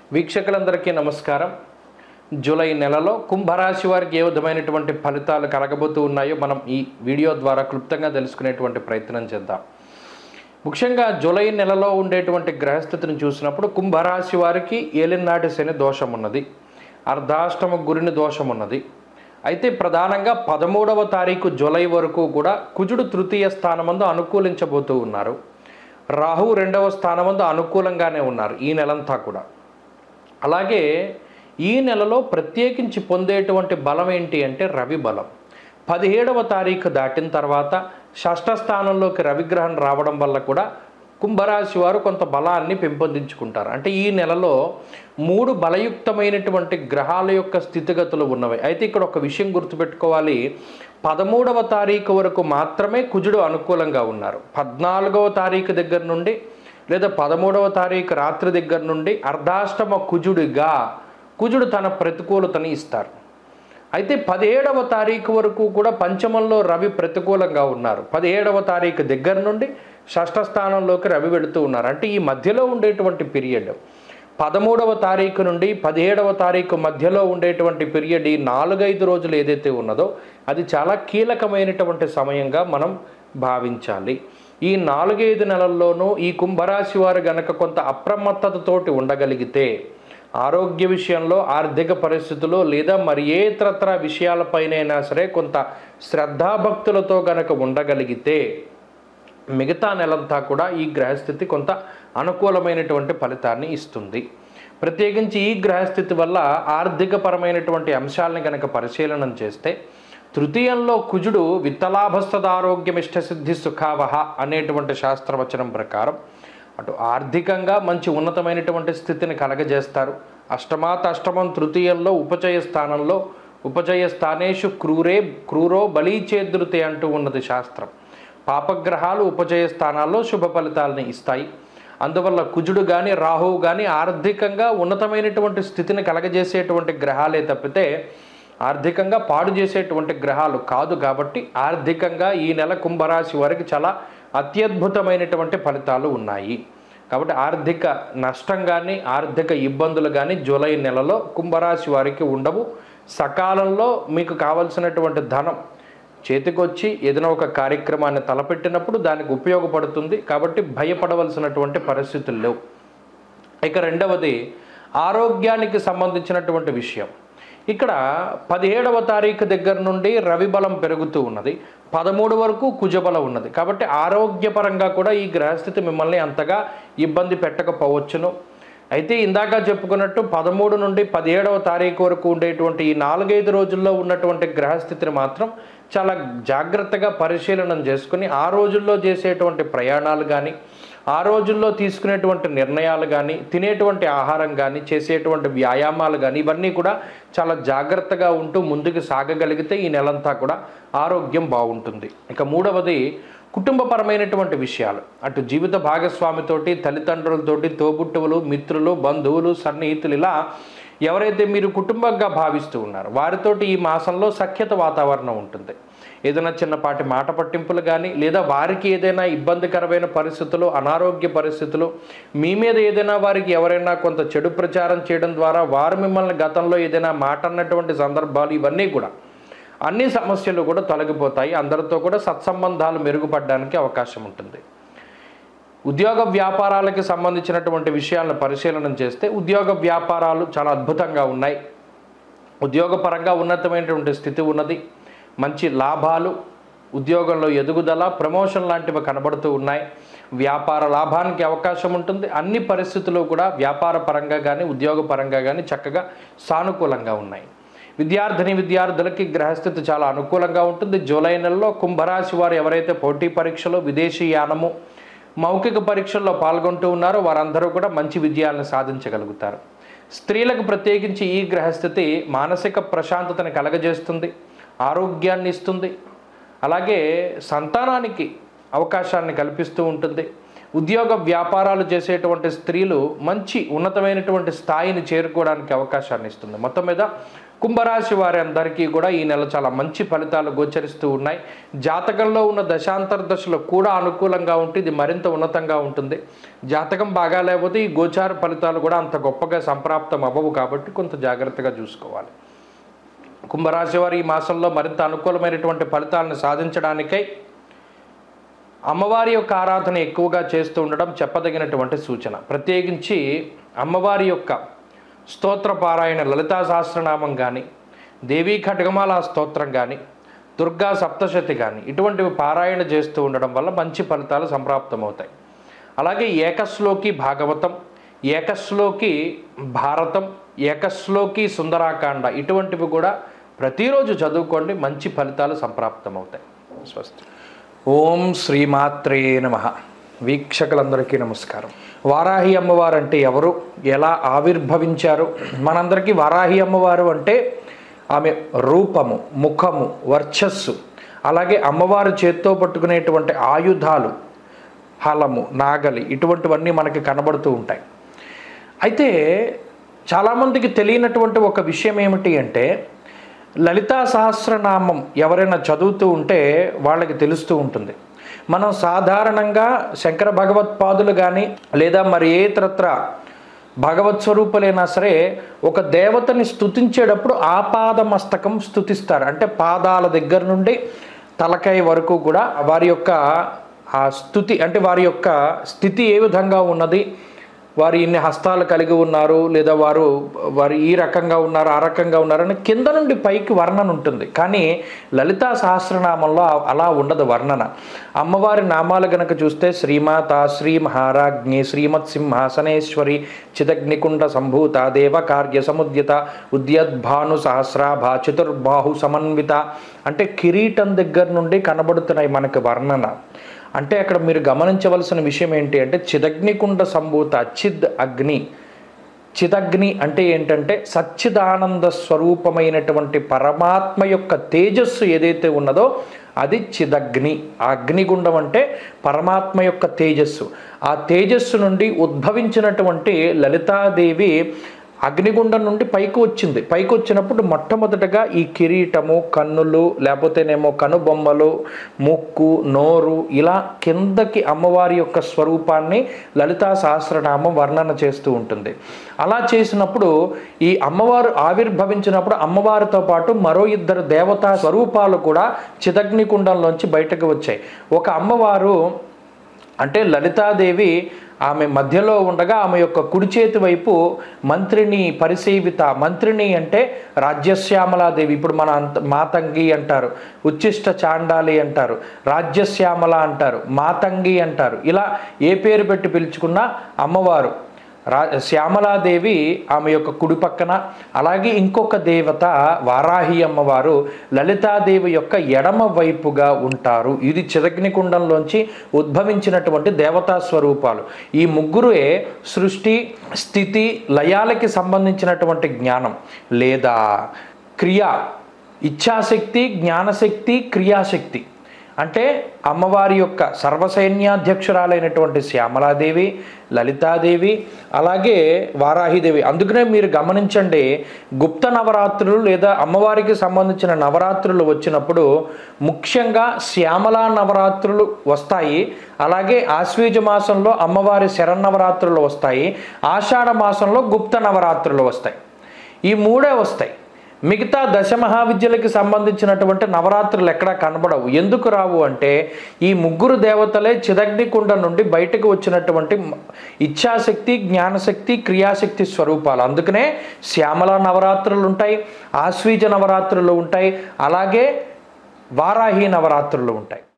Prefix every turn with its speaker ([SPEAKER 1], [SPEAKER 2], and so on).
[SPEAKER 1] వీక్షకులందరికీ నమస్కారం జూలై నెలలో కుంభరాశి వారికి ఏ విధమైనటువంటి ఫలితాలు కలగబోతూ ఉన్నాయో మనం ఈ వీడియో ద్వారా క్లుప్తంగా తెలుసుకునేటువంటి ప్రయత్నం చేద్దాం ముఖ్యంగా జూలై నెలలో ఉండేటువంటి గ్రహస్థితిని చూసినప్పుడు కుంభరాశి వారికి ఏలినాటి శని దోషం ఉన్నది అర్ధాష్టమ గురిని దోషం ఉన్నది అయితే ప్రధానంగా పదమూడవ తారీఖు జూలై వరకు కూడా కుజుడు తృతీయ స్థానమందు అనుకూలించబోతూ ఉన్నారు రాహు రెండవ స్థానమందు అనుకూలంగానే ఉన్నారు ఈ నెలంతా కూడా అలాగే ఈ నెలలో ప్రత్యేకించి పొందేటువంటి బలం ఏంటి అంటే రవి బలం పదిహేడవ తారీఖు దాటిన తర్వాత షష్ఠ స్థానంలోకి రవిగ్రహం రావడం వల్ల కూడా కుంభరాశి వారు కొంత బలాన్ని పెంపొందించుకుంటారు అంటే ఈ నెలలో మూడు బలయుక్తమైనటువంటి గ్రహాల యొక్క స్థితిగతులు ఉన్నవి అయితే ఇక్కడ ఒక విషయం గుర్తుపెట్టుకోవాలి పదమూడవ తారీఖు వరకు మాత్రమే కుజుడు అనుకూలంగా ఉన్నారు పద్నాలుగవ తారీఖు దగ్గర నుండి లేదా పదమూడవ తారీఖు రాత్రి దగ్గర నుండి అర్ధాష్టమ కుజుడిగా కుజుడు తన ప్రతికూలతని ఇస్తారు అయితే పదిహేడవ తారీఖు వరకు కూడా పంచమంలో రవి ప్రతికూలంగా ఉన్నారు పదిహేడవ తారీఖు దగ్గర నుండి షష్ఠ స్థానంలోకి రవి వెళుతూ ఉన్నారు అంటే ఈ మధ్యలో ఉండేటువంటి పీరియడ్ పదమూడవ తారీఖు నుండి పదిహేడవ తారీఖు మధ్యలో ఉండేటువంటి పీరియడ్ ఈ నాలుగైదు రోజులు ఏదైతే ఉన్నదో అది చాలా కీలకమైనటువంటి సమయంగా మనం భావించాలి ఈ నాలుగైదు నెలల్లోనూ ఈ కుంభరాశి వారు గనక కొంత అప్రమత్తతతోటి ఉండగలిగితే ఆరోగ్య విషయంలో ఆర్థిక పరిస్థితులు లేదా మరి ఏ ఇతరత్ర విషయాలపైనైనా సరే కొంత శ్రద్ధాభక్తులతో గనక ఉండగలిగితే మిగతా నెలంతా కూడా ఈ గ్రహస్థితి కొంత అనుకూలమైనటువంటి ఫలితాన్ని ఇస్తుంది ప్రత్యేకించి ఈ గ్రహస్థితి వల్ల ఆర్థికపరమైనటువంటి అంశాలను కనుక పరిశీలనం చేస్తే తృతీయంలో కుజుడు విత్తలాభస్తదారోగ్యమిష్ట సిద్ధి సుఖావహ అనేటువంటి శాస్త్రవచనం ప్రకారం అటు ఆర్థికంగా మంచి ఉన్నతమైనటువంటి స్థితిని కలగజేస్తారు అష్టమాత అష్టమం తృతీయంలో ఉపచయ స్థానంలో ఉపచయ స్థానేషు క్రూరే క్రూరో బలీచేదృతే అంటూ ఉన్నది శాస్త్రం పాపగ్రహాలు ఉపచయ స్థానాల్లో శుభ ఫలితాలని ఇస్తాయి అందువల్ల కుజుడు కానీ రాహువు కానీ ఆర్థికంగా ఉన్నతమైనటువంటి స్థితిని కలగజేసేటువంటి గ్రహాలే తప్పితే ఆర్థికంగా పాడు చేసేటువంటి గ్రహాలు కాదు కాబట్టి ఆర్థికంగా ఈ నెల కుంభరాశి వారికి చాలా అత్యద్భుతమైనటువంటి ఫలితాలు ఉన్నాయి కాబట్టి ఆర్థిక నష్టం కానీ ఆర్థిక ఇబ్బందులు కానీ జూలై నెలలో కుంభరాశి వారికి ఉండవు సకాలంలో మీకు కావలసినటువంటి ధనం చేతికొచ్చి ఏదైనా ఒక కార్యక్రమాన్ని తలపెట్టినప్పుడు దానికి ఉపయోగపడుతుంది కాబట్టి భయపడవలసినటువంటి పరిస్థితులు లేవు ఇక రెండవది ఆరోగ్యానికి సంబంధించినటువంటి విషయం ఇక్కడ పదిహేడవ తారీఖు దగ్గర నుండి రవి బలం పెరుగుతూ ఉన్నది పదమూడు వరకు కుజబలం ఉన్నది కాబట్టి ఆరోగ్యపరంగా కూడా ఈ గ్రహస్థితి మిమ్మల్ని అంతగా ఇబ్బంది పెట్టకపోవచ్చును అయితే ఇందాక చెప్పుకున్నట్టు పదమూడు నుండి పదిహేడవ తారీఖు వరకు ఉండేటువంటి ఈ నాలుగైదు రోజుల్లో ఉన్నటువంటి గ్రహస్థితిని మాత్రం చాలా జాగ్రత్తగా పరిశీలనం చేసుకుని ఆ రోజుల్లో చేసేటువంటి ప్రయాణాలు కానీ ఆ రోజుల్లో తీసుకునేటువంటి నిర్ణయాలు కానీ తినేటువంటి ఆహారం కానీ చేసేటువంటి వ్యాయామాలు కానీ ఇవన్నీ కూడా చాలా జాగ్రత్తగా ఉంటూ ముందుకు సాగగలిగితే ఈ నెలంతా కూడా ఆరోగ్యం బాగుంటుంది ఇక మూడవది కుటుంబపరమైనటువంటి విషయాలు అటు జీవిత భాగస్వామితోటి తల్లిదండ్రులతోటి తోబుట్టువులు మిత్రులు బంధువులు సన్నిహితులు ఇలా ఎవరైతే మీరు కుటుంబంగా భావిస్తూ ఉన్నారో వారితోటి ఈ మాసంలో సఖ్యత వాతావరణం ఉంటుంది ఏదైనా చిన్నపాటి మాట పట్టింపులు కానీ లేదా వారికి ఏదైనా ఇబ్బందికరమైన పరిస్థితులు అనారోగ్య పరిస్థితులు మీ మీద ఏదైనా వారికి ఎవరైనా కొంత చెడు ప్రచారం చేయడం ద్వారా వారు మిమ్మల్ని గతంలో ఏదైనా మాట అన్నటువంటి సందర్భాలు ఇవన్నీ కూడా అన్ని సమస్యలు కూడా తొలగిపోతాయి అందరితో కూడా సత్సంబంధాలు మెరుగుపడడానికి అవకాశం ఉంటుంది ఉద్యోగ వ్యాపారాలకి సంబంధించినటువంటి విషయాలను పరిశీలన చేస్తే ఉద్యోగ వ్యాపారాలు చాలా అద్భుతంగా ఉన్నాయి ఉద్యోగపరంగా ఉన్నతమైనటువంటి స్థితి ఉన్నది మంచి లాభాలు ఉద్యోగంలో ఎదుగుదల ప్రమోషన్ లాంటివి కనబడుతూ ఉన్నాయి వ్యాపార లాభానికి అవకాశం ఉంటుంది అన్ని పరిస్థితులు కూడా వ్యాపార పరంగా కానీ ఉద్యోగ పరంగా కానీ చక్కగా సానుకూలంగా ఉన్నాయి విద్యార్థిని విద్యార్థులకి గ్రహస్థితి చాలా అనుకూలంగా ఉంటుంది జూలై నెలలో కుంభరాశి వారు ఎవరైతే పోటీ పరీక్షలు విదేశీ యానము మౌఖిక పరీక్షల్లో పాల్గొంటూ ఉన్నారో వారందరూ కూడా మంచి విజయాలను సాధించగలుగుతారు స్త్రీలకు ప్రత్యేకించి ఈ గ్రహస్థితి మానసిక ప్రశాంతతని కలగజేస్తుంది ఆరోగ్యాన్ని ఇస్తుంది అలాగే సంతానానికి అవకాశాన్ని కల్పిస్తూ ఉంటుంది ఉద్యోగ వ్యాపారాలు చేసేటువంటి స్త్రీలు మంచి ఉన్నతమైనటువంటి స్థాయిని చేరుకోవడానికి అవకాశాన్ని ఇస్తుంది మొత్తం మీద కుంభరాశి వారి అందరికీ కూడా ఈ నెల చాలా మంచి ఫలితాలు గోచరిస్తూ ఉన్నాయి జాతకంలో ఉన్న దశాంతర దశలో కూడా అనుకూలంగా ఉంటే ఇది మరింత ఉన్నతంగా ఉంటుంది జాతకం బాగా లేకపోతే ఈ గోచార ఫలితాలు కూడా అంత గొప్పగా సంప్రాప్తం అవ్వవు కాబట్టి కొంత జాగ్రత్తగా చూసుకోవాలి కుంభరాశి వారి ఈ మాసంలో మరింత అనుకూలమైనటువంటి ఫలితాలను సాధించడానికై అమ్మవారి యొక్క ఆరాధన ఎక్కువగా చేస్తూ ఉండడం చెప్పదగినటువంటి సూచన ప్రత్యేకించి అమ్మవారి యొక్క స్తోత్ర పారాయణ లలితా సహస్రనామం కానీ దేవీ ఖడ్గమాల స్తోత్రం కానీ దుర్గా సప్తశతి కానీ ఇటువంటివి పారాయణ చేస్తూ ఉండడం వల్ల మంచి ఫలితాలు సంప్రాప్తమవుతాయి అలాగే ఏకశ్లోకి భాగవతం ఏకశ్లోకి భారతం ఏకశ్లోకి సుందరాకాండ ఇటువంటివి కూడా ప్రతిరోజు చదువుకోండి మంచి ఫలితాలు సంప్రాప్తమవుతాయి స్వస్తి ఓం శ్రీమాత్రే నమ వీక్షకులందరికీ నమస్కారం వారాహి అమ్మవారు అంటే ఎవరు ఎలా ఆవిర్భవించారు మనందరికీ వారాహి అమ్మవారు అంటే ఆమె రూపము ముఖము వర్చస్సు అలాగే అమ్మవారు చేత్తో పట్టుకునేటువంటి ఆయుధాలు హలము నాగలి ఇటువంటివన్నీ మనకి కనబడుతూ ఉంటాయి అయితే చాలామందికి తెలియనటువంటి ఒక విషయం ఏమిటి అంటే లలితా సహస్రనామం ఎవరైనా చదువుతూ ఉంటే వాళ్ళకి తెలుస్తూ ఉంటుంది మనం సాధారణంగా శంకర భగవత్పాదులు కానీ లేదా మరి ఏ ఇతరత్ర భగవత్ స్వరూపులైనా సరే ఒక దేవతని స్తుతించేటప్పుడు ఆపాద మస్తకం స్తుతిస్తారు అంటే పాదాల దగ్గర నుండి తలకాయ వరకు కూడా వారి యొక్క ఆ స్థుతి అంటే వారి యొక్క స్థితి ఏ విధంగా ఉన్నది వారు ఇన్ని హస్తాలు కలిగి ఉన్నారు లేదా వారు వారు ఈ రకంగా ఉన్నారు ఆ రకంగా ఉన్నారని కింద నుండి పైకి వర్ణన ఉంటుంది కానీ లలితా సహస్రనామంలో అలా ఉండదు వర్ణన అమ్మవారి నామాలు గనక చూస్తే శ్రీమాత శ్రీ మహారాజ్ఞి శ్రీమత్ సింహాసనేశ్వరి చిదగ్నికుండ సంభూత దేవ కార్య సముద్యత ఉద్యద్భాను సహస్రాభ చతుర్బాహు సమన్విత అంటే కిరీటం దగ్గర నుండి కనబడుతున్నాయి మనకి వర్ణన అంటే అక్కడ మీరు గమనించవలసిన విషయం ఏంటి అంటే చిదగ్నికుండ సంభూత చిద్ అగ్ని చిదగ్ని అంటే ఏంటంటే సచ్చిదానంద స్వరూపమైనటువంటి పరమాత్మ యొక్క తేజస్సు ఏదైతే ఉన్నదో అది చిదగ్ని ఆ అగ్నిగుండం అంటే పరమాత్మ యొక్క తేజస్సు ఆ తేజస్సు నుండి ఉద్భవించినటువంటి లలితాదేవి అగ్నిగుండం నుండి పైకి వచ్చింది పైకి వచ్చినప్పుడు మొట్టమొదటగా ఈ కిరీటము కన్నులు లేకపోతేనేమో కనుబొమ్మలు ముక్కు నోరు ఇలా కిందకి అమ్మవారి యొక్క స్వరూపాన్ని లలితా సహస్రనామం వర్ణన చేస్తూ ఉంటుంది అలా చేసినప్పుడు ఈ అమ్మవారు ఆవిర్భవించినప్పుడు అమ్మవారితో పాటు మరో ఇద్దరు దేవతా స్వరూపాలు కూడా చిదగ్నికుండంలోంచి బయటకు వచ్చాయి ఒక అమ్మవారు అంటే లలితాదేవి ఆమె మధ్యలో ఉండగా ఆమె యొక్క కుడి చేతి వైపు మంత్రిని పరిసేవిత మంత్రిని అంటే రాజ్యశ్యామలాదేవి ఇప్పుడు మన అంత మాతంగి అంటారు ఉచ్చిష్ట చాండాలి అంటారు రాజ్యశ్యామల అంటారు మాతంగి అంటారు ఇలా ఏ పేరు పెట్టి పిలుచుకున్నా అమ్మవారు రా శ్యామలాదేవి ఆమె యొక్క కుడి పక్కన అలాగే ఇంకొక దేవత వారాహి అమ్మవారు లలితాదేవి యొక్క ఎడమ వైపుగా ఉంటారు ఇది చిదగ్నికుండంలోంచి ఉద్భవించినటువంటి దేవతా స్వరూపాలు ఈ ముగ్గురే సృష్టి స్థితి లయాలకి సంబంధించినటువంటి జ్ఞానం లేదా క్రియ ఇచ్ఛాశక్తి జ్ఞానశక్తి క్రియాశక్తి అంటే అమ్మవారి యొక్క సర్వసైన్యాధ్యక్షురాలైనటువంటి శ్యామలాదేవి లలితాదేవి అలాగే వారాహిదేవి అందుకనే మీరు గమనించండి గుప్త నవరాత్రులు లేదా అమ్మవారికి సంబంధించిన నవరాత్రులు వచ్చినప్పుడు ముఖ్యంగా శ్యామలా నవరాత్రులు వస్తాయి అలాగే ఆశ్వీజ మాసంలో అమ్మవారి శరన్నవరాత్రులు వస్తాయి ఆషాఢ మాసంలో గుప్త నవరాత్రులు వస్తాయి ఈ మూడే వస్తాయి మిగతా దశ మహావిద్యలకి సంబంధించినటువంటి నవరాత్రులు ఎక్కడా కనబడవు ఎందుకు రావు అంటే ఈ ముగ్గురు దేవతలే చిదగ్నికుండ నుండి బయటకు వచ్చినటువంటి ఇచ్ఛాశక్తి జ్ఞానశక్తి క్రియాశక్తి స్వరూపాలు అందుకనే శ్యామల నవరాత్రులు ఉంటాయి ఆశ్వీజ నవరాత్రులు ఉంటాయి అలాగే వారాహి నవరాత్రులు ఉంటాయి